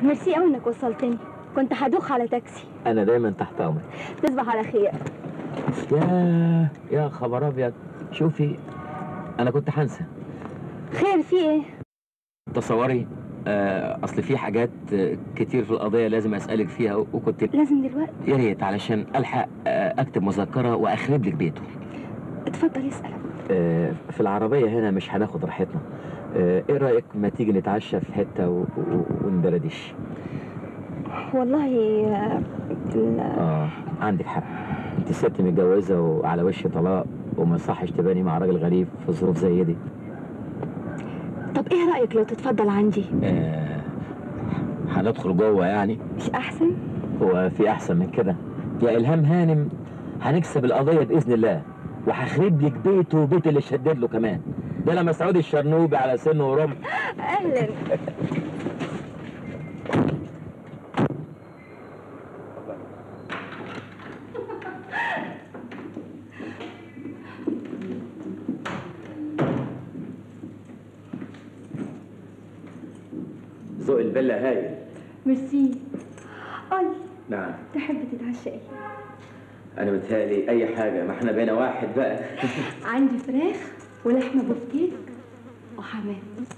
ميرسي قوي انك وصلتني كنت هدوخ على تاكسي انا دايما تحت امرك تصبح على خير يا يا خبر ابيض شوفي انا كنت هنسى خير في ايه تصوري آه اصل في حاجات آه، كتير في القضيه لازم اسالك فيها وكنت لازم دلوقتي يا ريت علشان الحق آه اكتب مذكره واخرب لك بيته اتفضل اسال آه في العربيه هنا مش هناخد راحتنا آه ايه رايك ما تيجي نتعشى في حته و- و- وندردش والله آه، ال- اه عندك حق انت ست متجوزه وعلى وش طلاق وما يصحش تباني مع راجل غريب في ظروف زي دي طب ايه رايك لو تتفضل عندي آه هندخل جوه يعني مش احسن هو في احسن من كده يا الهام هانم هنكسب القضيه باذن الله وهخرب لك بيته وبيت اللي شدد له كمان ده لما مسعود الشرنوبي على سنه ورمح اهلا ذوق الفيلا هايل ميرسي قول نعم تحب تتعشى ايه انا متهيألي اي حاجه ما احنا بقينا واحد بقى عندي فراخ ولحمه بفتيك وحمام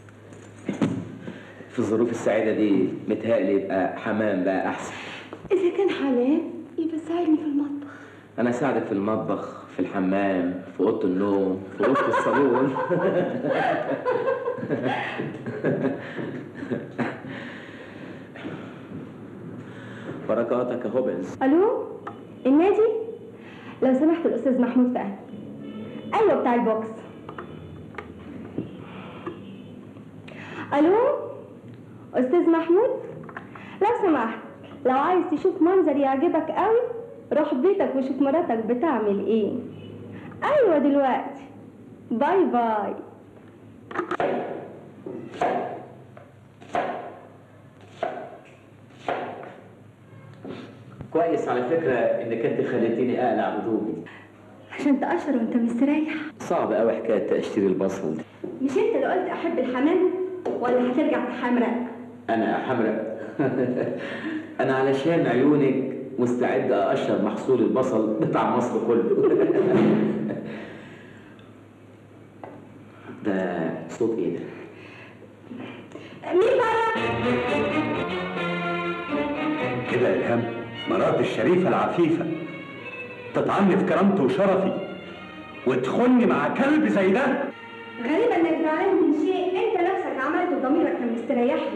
في الظروف السعيده دي متهيألي يبقى حمام بقى احسن اذا كان حلال يبقى ساعدني في المطبخ انا اساعدك في المطبخ في الحمام في اوضه النوم في اوضه الصالون بركاتك يا هوبنز الو النادي لو سمحت الاستاذ محمود فهمي ايوه بتاع البوكس الو استاذ محمود لو سمحت لو عايز تشوف منظر يعجبك قوي روح بيتك وشوف مراتك بتعمل ايه ايوه دلوقتي باي باي كويس على فكره انك انت خليتيني اقلع هدومي عشان تقشر وانت مستريح صعب قوي حكايه تقشير البصل دي مش انت اللي قلت احب الحمام ولا هترجع تحمرق انا حمراء انا علشان عيونك مستعد اقشر محصول البصل بتاع مصر كله ده صوت ايه ده مين بره كده يا إلهام مرات الشريفة العفيفة تطعني في كرامتي وشرفي وتخني مع كلب زي ده غريب انك زعلان من شيء انت نفسك عملته وضميرك كان مستريح لي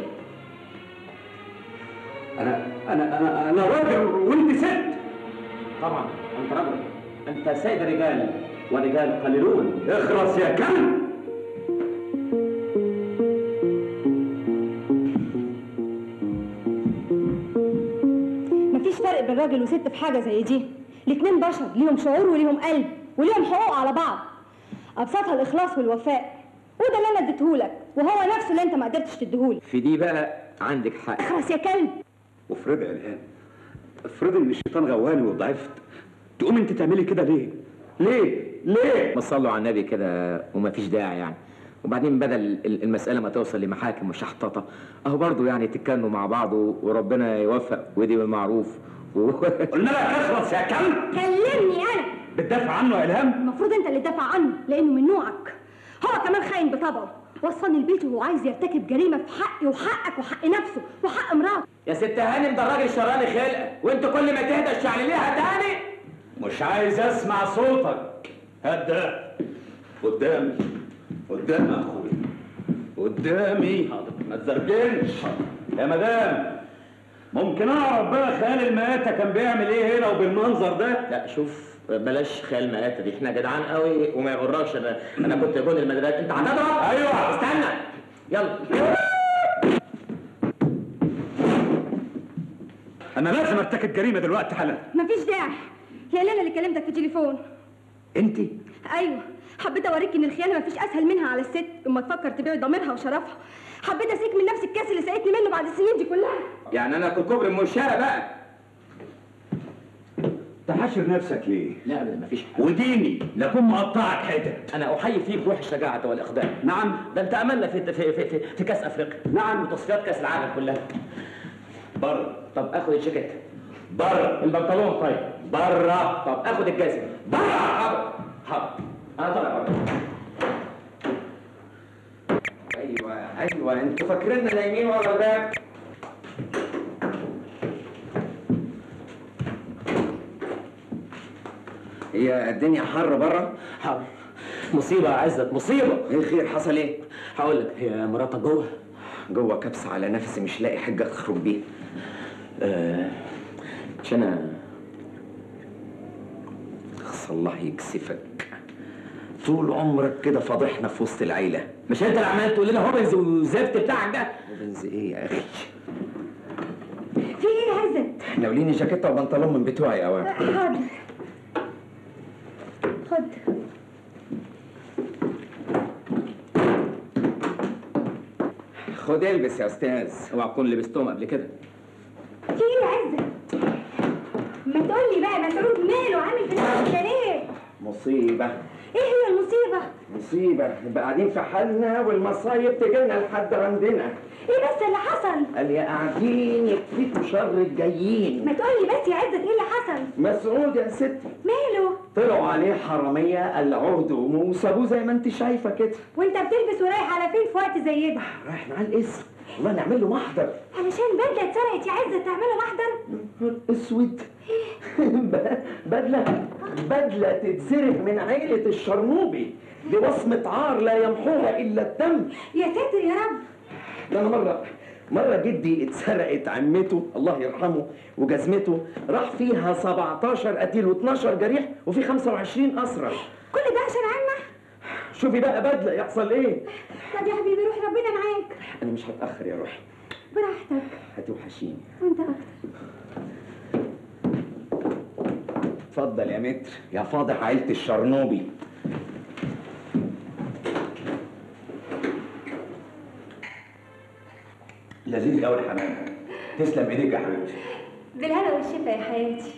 أنا أنا أنا أنا راجل وأنت ست طبعا انت رجل انت سيد الرجال ورجال قليلون اخرس يا كلب مفيش فرق بين راجل وست في حاجه زي دي الاتنين بشر ليهم شعور وليهم قلب وليهم حقوق على بعض ابسطها الاخلاص والوفاء وده اللي انا اديتهولك وهو نفسه اللي انت ما قدرتش تديهولي في دي بقى عندك حق اخرس يا كلب وافرضي يا إلهام افرضي إن الشيطان غواني وضعفت تقوم أنت تعملي كده ليه؟ ليه؟ ليه؟ ما تصلوا على النبي كده ومفيش داعي يعني وبعدين بدل ال- المسألة ما توصل لمحاكم وشحططة أهو برضه يعني تتكلموا مع بعض و- وربنا يوفق ودي بالمعروف و... قلنا لك اخرس يا كلب كلمني انا بتدافع عنه يا إلهام؟ المفروض انت اللي تدافع عنه لانه من نوعك هو كمان خاين بطبعه وصلني البيت وهو عايز يرتكب جريمه في حقي وحقك وحق نفسه وحق مراته يا ست هانم ده الراجل شراني خلقة وانت كل ما تهدى تشعلليها تاني مش عايز اسمع صوتك هات ده قدامي قدامي يا اخويا قدامي ما تزرجنش يا مدام ممكن اعرف بقى خيال المآتة كان بيعمل ايه هنا وبالمنظر ده لا شوف بلاش خيال مآتة دي احنا جدعان قوي وما يغركش انا انا كنت جون المدرسة انت هتضرب ايوه استنى يلا انا لازم ارتكب جريمه دلوقتي حالا مفيش داعي هي لينا اللي كلمتك في تليفون انت ايوه حبيت اوريك ان الخيانه مفيش اسهل منها على الست اما تفكر تبيع ضميرها وشرفها حبيت اسيك من نفس الكاس اللي سقيتني منه بعد السنين دي كلها يعني انا كنت كوبري المنشأة بقى تحشر نفسك ليه لا ابدا مفيش حاجة وديني لكون مقطعك حتت انا احيي فيك روح الشجاعة والاقدام نعم ده انت املنا في في في في, في كاس افريقيا نعم. وتصفيات كاس العالم كلها بره طب اخد الجاكيت بره البنطلون طيب بره طب اخد الجزمه بره حاضر حاضر انا طالع بره ايوه ايوه انتوا فاكريننا نايمين ورا الباب هي الدنيا حر بره حاضر مصيبة يا عزت مصيبة ايه خير حصل ايه هقول لك هي مراتك جوه جوه كبسه على نفسي مش لاقي حاجه اخرج بيها آه مش انا اخص الله يكسفك طول عمرك كده فاضحنا في وسط العيله مش انت اللي عمال تقول لنا هوبنز والزفت بتاعك ده بنز ايه يا اخي في ايه يا عزت ناوليني جاكيته وبنطلون من بتوعي يا واد حاضر خد خد البس يا استاذ اوعى تكون لبستهم قبل كده في ايه يا عزت ما تقول لي بقى مسعود ماله عامل في نفسك كده ليه مصيبه ايه هي المصيبه مصيبه نبقى قاعدين في حالنا والمصايب تجيلنا لحد عندنا ايه بس اللي حصل قال يا قاعدين يكفيكوا شر الجايين ما تقول لي بس يا عزت ايه اللي حصل مسعود يا ستي ماله طلعوا عليه حرامية قلعوه هدومه وسابوه زي ما انت شايفة كده وانت بتلبس ورايح على فين في وقت زي ده رايح معاه الاسم والله نعمل له محضر علشان بدله اتسرقت يا عزت تعملوا محضر نهار اسود ب- بدلة بدلة تتسرق من عيلة الشرنوبي دي وصمة عار لا يمحوها إلا الدم يا ساتر يا رب ده أنا مرة مرة جدي اتسرقت عمته الله يرحمه وجزمته راح فيها 17 قتيل و12 جريح وفي 25 أسرى كل ده عشان عمه شوفي بقى بدلة يحصل إيه طب يا حبيبي روح ربنا معاك أنا مش هتأخر يا روحي براحتك هتوحشيني وانت اكتر اتفضل يا متر يا فاضح عيلة الشرنوبي لذيذ قوي الحمام تسلم ايديك يا حبيبتي بالهنا والشفا يا حياتي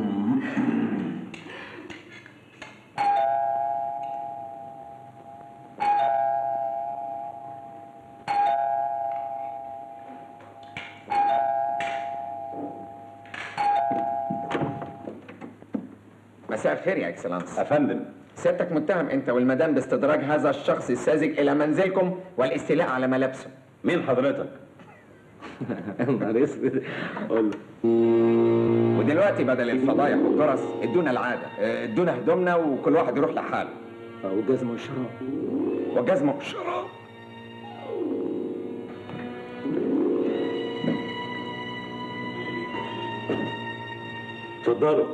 مساء الخير يا اكسلانس افندم سيادتك متهم انت والمدام باستدراج هذا الشخص الساذج الى منزلكم والاستيلاء على ملابسه مين حضرتك نهار اسود قول له ودلوقتي بدل الفضايح والجرس ادونا العاده اه، ادونا هدومنا وكل واحد يروح لحاله والجزمة والشراب وجزمه والشراب اتفضلوا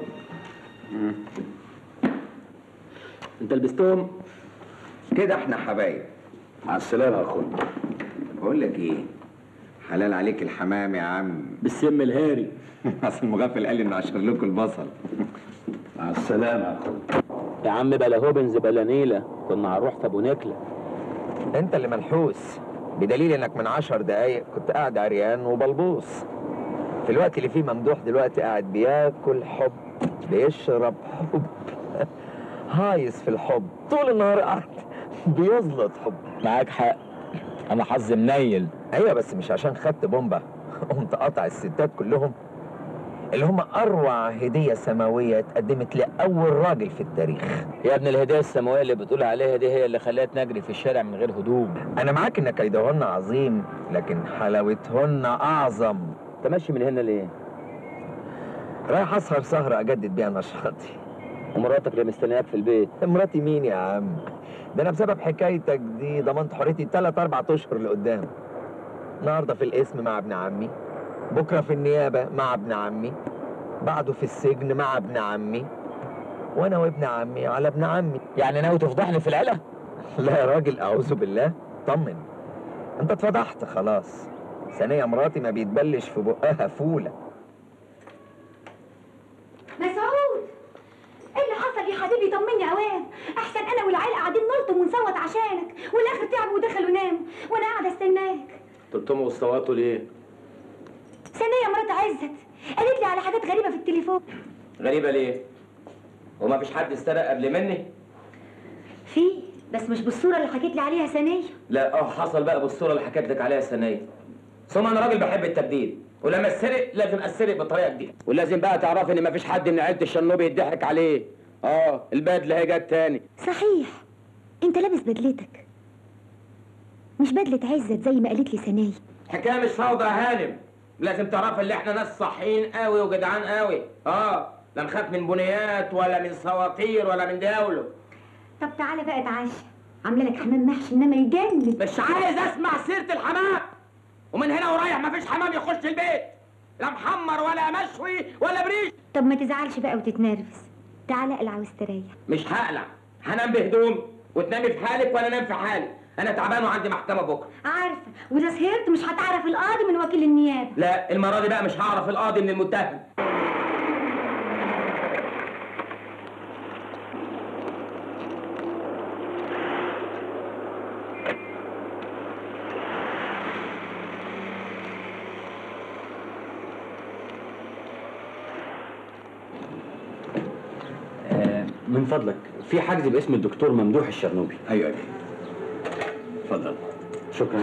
انت لبستهم كده احنا حبايب مع السلامه يا اخويا بقول لك ايه حلال عليك الحمام يا عم بالسم الهاري اصل المغفل قال لي انه عشر لكم البصل مع السلامه يا اخويا يا عم بلا هوبنز بلا نيلة كنا هنروح في ابو نكلة انت اللي منحوس بدليل انك من عشر دقايق كنت قاعد عريان وبلبوص في الوقت اللي فيه ممدوح دلوقتي قاعد بياكل حب بيشرب حب هايس في الحب طول النهار قاعد بيزلط حب معاك حق انا حظي منيل ايوه بس مش عشان خدت بومبا قمت قاطع الستات كلهم اللي هم اروع هديه سماويه اتقدمت لاول راجل في التاريخ يا ابن الهدايا السماوية اللي بتقول عليها دي هي اللي خلتنا نجري في الشارع من غير هدوم انا معاك ان كيدهن عظيم لكن حلاوتهن اعظم انت ماشي من هنا ليه؟ رايح اسهر سهرة اجدد بيها نشاطي ومراتك اللي مستنياك في البيت مراتي مين يا عم ده انا بسبب حكايتك دي ضمنت حريتي تلات اربع اشهر لقدام النهارده في القسم مع ابن عمي بكره في النيابه مع ابن عمي بعده في السجن مع ابن عمي وانا وابن عمي على ابن عمي يعني ناوي تفضحني في العيلة؟ لا يا راجل اعوذ بالله طمن انت اتفضحت خلاص ثانية مراتي ما بيتبلش في بقها فولة مسعود ايه اللي حصل يا حبيبي طمني اوام احسن انا والعيله قاعدين نلطم ونصوت عشانك والاخر تعبوا ودخلوا ناموا وانا قاعده استناك تلتموا واستواتوا ليه؟ ثانيه مرات عزت قالت لي على حاجات غريبه في التليفون غريبة ليه؟ وما فيش حد استرق قبل مني؟ في بس مش بالصوره اللي حكيت لي عليها ثانيه لا اه حصل بقى بالصورة اللي حكيت لك عليها السنة ثم انا راجل بحب التبديل ولما اتسرق لازم اتسرق بطريقه جديده ولازم بقى تعرفي ان مفيش حد من عيله الشنوبي يضحك عليه اه البدله هي جت تاني صحيح انت لابس بدلتك مش بدلة عزت زي ما قالت لي سناي الحكايه مش فوضى يا هانم لازم تعرفي ان احنا ناس صحيين قوي وجدعان قوي اه لا نخاف من بنيات ولا من سواطير ولا من دولة طب تعالى بقى اتعشى عامله لك حمام محشي انما يجنن مش عايز اسمع سيره الحمام ومن هنا ورايح مفيش حمام يخش البيت لا محمر ولا مشوي ولا بريش طب ما تزعلش بقى وتتنرفز تعالى اقلع واستريح مش هقلع هنام بهدوم وتنامي في حالك وانا انام في حالي انا تعبان وعندي محكمه بكره عارفه واذا سهرت مش هتعرف القاضي من وكيل النيابه لا المره دي بقى مش هعرف القاضي من المتهم من فضلك في حجز باسم الدكتور ممدوح الشرنوبي ايوه ايوه اتفضل شكرا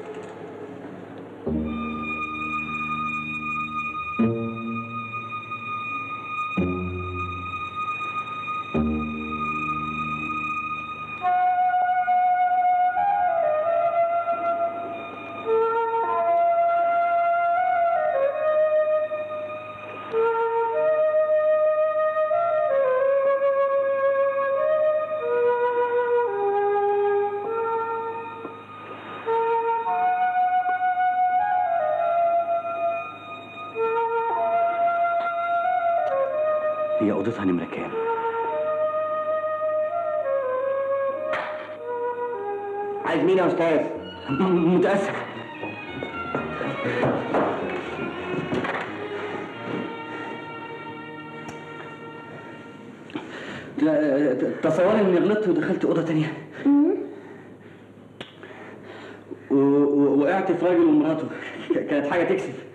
هي اوضتها نمره كام عايز مين يا استاذ متاسف تصوري اني غلطت ودخلت اوضه تانية و- و- وقعت في راجل ومراته ك- كانت حاجه تكسف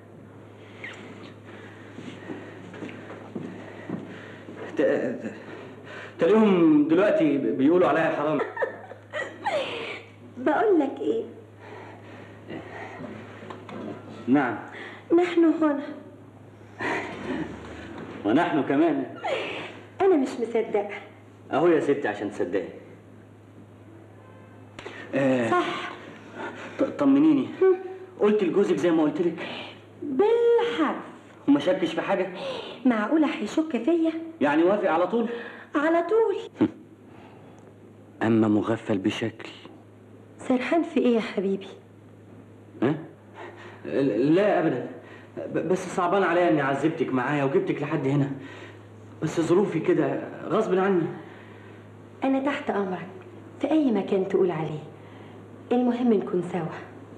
ت- ت- تلاقيهم دلوقتي بيقولوا عليا حرام بقول لك ايه نعم نحن هنا ونحن كمان انا مش مصدقه اهو يا ستي عشان تصدقي آه صح ط- طمنيني قلت لجوزك زي ما قلت لك بالحرف وما شكش في حاجه معقوله هيشك فيا يعني وافق على طول على طول اما مغفل بشكل سرحان في ايه يا حبيبي ها لا ابدا ب- بس صعبان عليا اني عذبتك معايا وجبتك لحد هنا بس ظروفي كده غصب عني انا تحت امرك في اي مكان تقول عليه المهم نكون سوا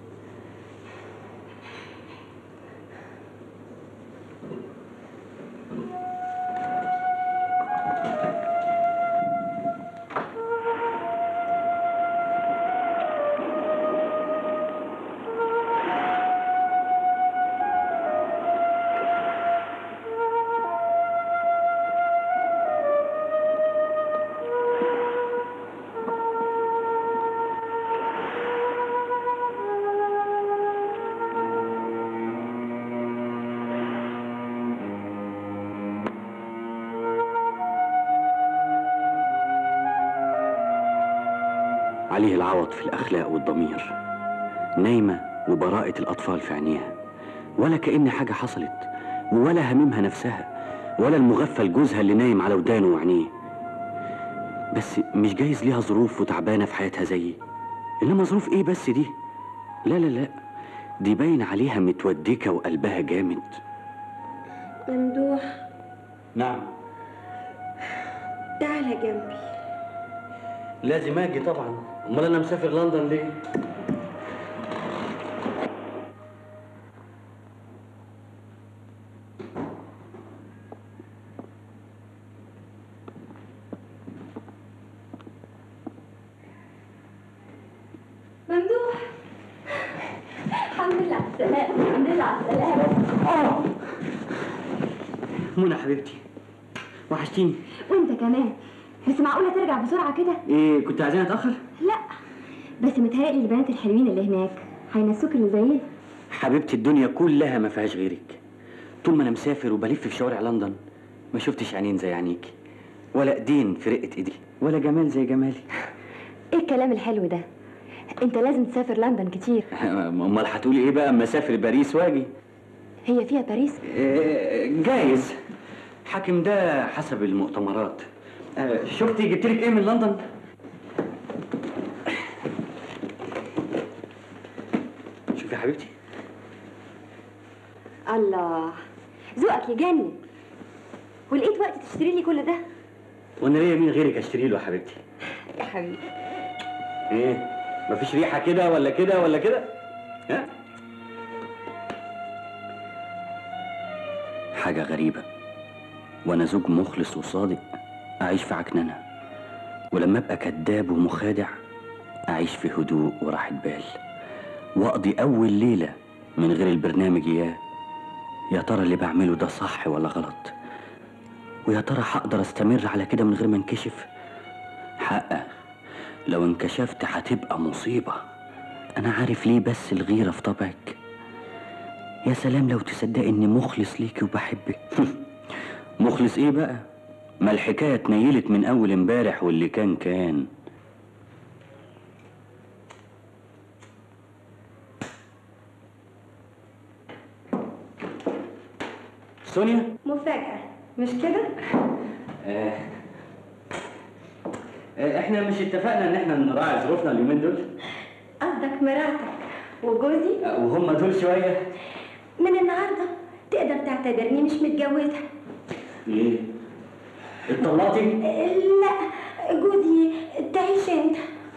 عليه العوض في الاخلاق والضمير نايمه وبراءه الاطفال في عينيها ولا كأن حاجه حصلت ولا هممها نفسها ولا المغفل جوزها اللي نايم على ودانه وعينيه بس مش جايز ليها ظروف وتعبانه في حياتها زيي انما ظروف ايه بس دي لا لا لا دي باين عليها متودكه وقلبها جامد ممدوح نعم تعالى جنبي لازم اجي طبعا امال انا مسافر لندن ليه ممدوح الحمد لله على السلامة الحمد لله على السلامة منى حبيبتي وحشتيني وانت كمان بس معقولة ترجع بسرعة كده؟ ايه كنت عايزاني اتاخر لا بس متهيألي البنات الحلوين اللي هناك هينسوك اللي زينا حبيبتي الدنيا كلها ما فيهاش غيرك طول ما انا مسافر وبلف في شوارع لندن ما شفتش عينين زي عينيكي ولا ايدين في رقه ايدي ولا جمال زي جمالي ايه الكلام الحلو ده انت لازم تسافر لندن كتير امال هتقولي ايه بقى اما اسافر باريس واجي هي فيها باريس إيه، جايز حاكم ده حسب المؤتمرات آه، شفتي جبت لك ايه من لندن شوفي يا حبيبتي الله ذوقك يجنن ولقيت وقت تشتري لي كل ده وانا ليا مين غيرك اشتري له يا حبيبتي يا حبيبي ايه مفيش ريحه كده ولا كده ولا كده ها حاجه غريبه وانا زوج مخلص وصادق اعيش في عكننه ولما ابقى كذاب ومخادع اعيش في هدوء وراحه بال واقضي اول ليله من غير البرنامج اياه يا ترى اللي بعمله ده صح ولا غلط ويا ترى هقدر استمر على كده من غير ما انكشف حقا لو انكشفت هتبقى مصيبة أنا عارف ليه بس الغيرة في طبعك يا سلام لو تصدق إني مخلص ليكي وبحبك مخلص إيه بقى؟ ما الحكاية اتنيلت من أول امبارح واللي كان كان سونيا مفاجأة مش كده؟ آه. آه، احنا مش اتفقنا ان احنا نراعي ظروفنا اليومين دول قصدك مراتك وجوزي آه، وهم دول شويه من النهارده تقدر تعتبرني مش متجوزة ليه اتطلقتي لا جوزي تعيش انت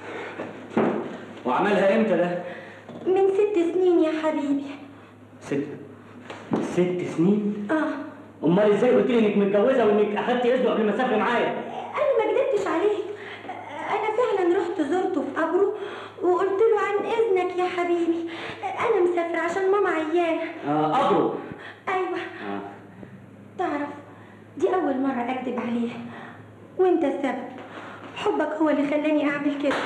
وعملها امتى ده من ست سنين يا حبيبي ست ست سنين اه امال ازاي قلت لي انك متجوزه وانك اخدتي اذنه قبل ما تسافري معايا انا ما كدبتش عليك انا فعلا رحت زرته في قبره وقلت له عن اذنك يا حبيبي انا مسافره عشان ماما عيانه اه قبره ايوه آه. تعرف دي اول مره اكذب عليه وانت السبب حبك هو اللي خلاني اعمل كده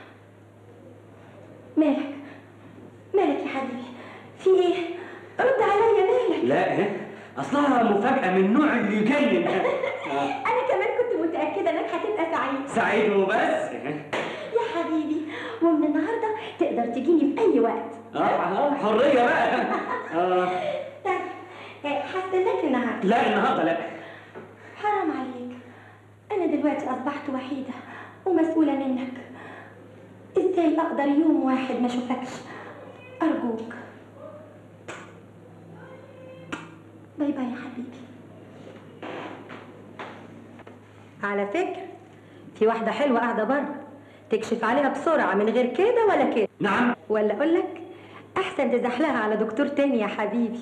مالك مالك يا حبيبي في ايه رد عليا مالك لا ها اصلها مفاجاه من النوع اللي يجنن آه. انا كمان كنت متاكده انك هتبقى سعيد سعيد وبس يا حبيبي ومن النهارده تقدر تجيني في اي وقت اه آه، حريه بقى اه طيب آه، هستناك النهارده لا النهارده لا حرام عليك انا دلوقتي اصبحت وحيده ومسؤوله منك ازاي اقدر يوم واحد ما اشوفكش ارجوك باي باي يا حبيبي على فكرة في واحدة حلوة قاعدة بره تكشف عليها بسرعة من غير كده ولا كده نعم ولا أقول لك أحسن تزحلها على دكتور تاني يا حبيبي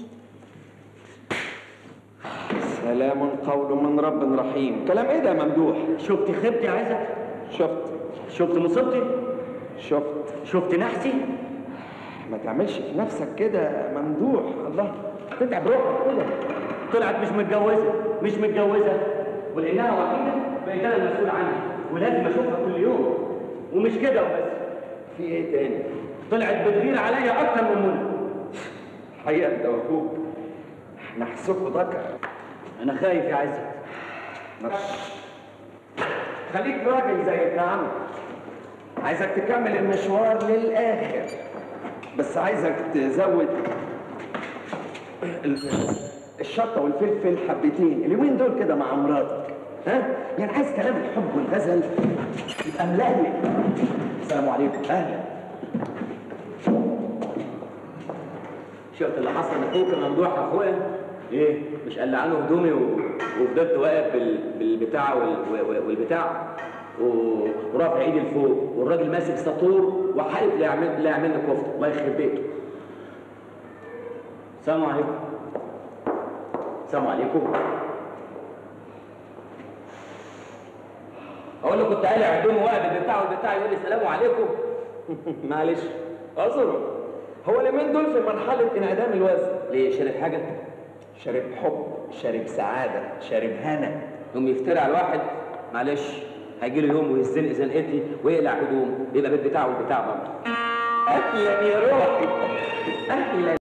سلام قول من رب رحيم كلام ايه ده يا ممدوح شفت خيبتي عايزك شفت شفت مصيبتي شفت شفت نحسي ما تعملش في نفسك كده يا ممدوح الله تتعب روحك كده طلعت مش متجوزه مش متجوزه ولانها وحيده بقيت انا المسؤول عنها ولازم اشوفها كل يوم ومش كده وبس في ايه تاني طلعت بتغير عليا اكتر من منى حقيقة انت واخوك نحسكوا ذكر انا خايف يا عزت خليك راجل زي ابن عمك عايزك تكمل المشوار للاخر بس عايزك تزود ال- الشطه والفلفل حبتين اليومين دول كده مع مراتك ها يعني عايز كلام الحب والغزل يبقى ملهلب السلام عليكم اهلا شفت اللي حصل لاخوك الممدوح يا اخويا؟ ايه؟ مش قلعانه هدومي و... وفضلت واقف بال... بالبتاع وال... و- والبتاع و... ورافع ايدي لفوق والراجل ماسك سطور وحالف لا يعمل لا يعمل لي كفته الله يخرب بيته. السلام عليكم السلام عليكم. اقول له كنت قالع هدومي واقف بالبتاع والبتاع يقول لي السلام عليكم. معلش اعذره هو اليومين دول في مرحله انعدام الوزن ليه شرب حاجه؟ شارب حب شارب سعاده شارب هنا يوم يفتري على الواحد معلش هيجي له يوم ويزنق زنقتي ويقلع هدوم يبقى بالبتاع والبتاع برضه. اهلا يا روحي اهلا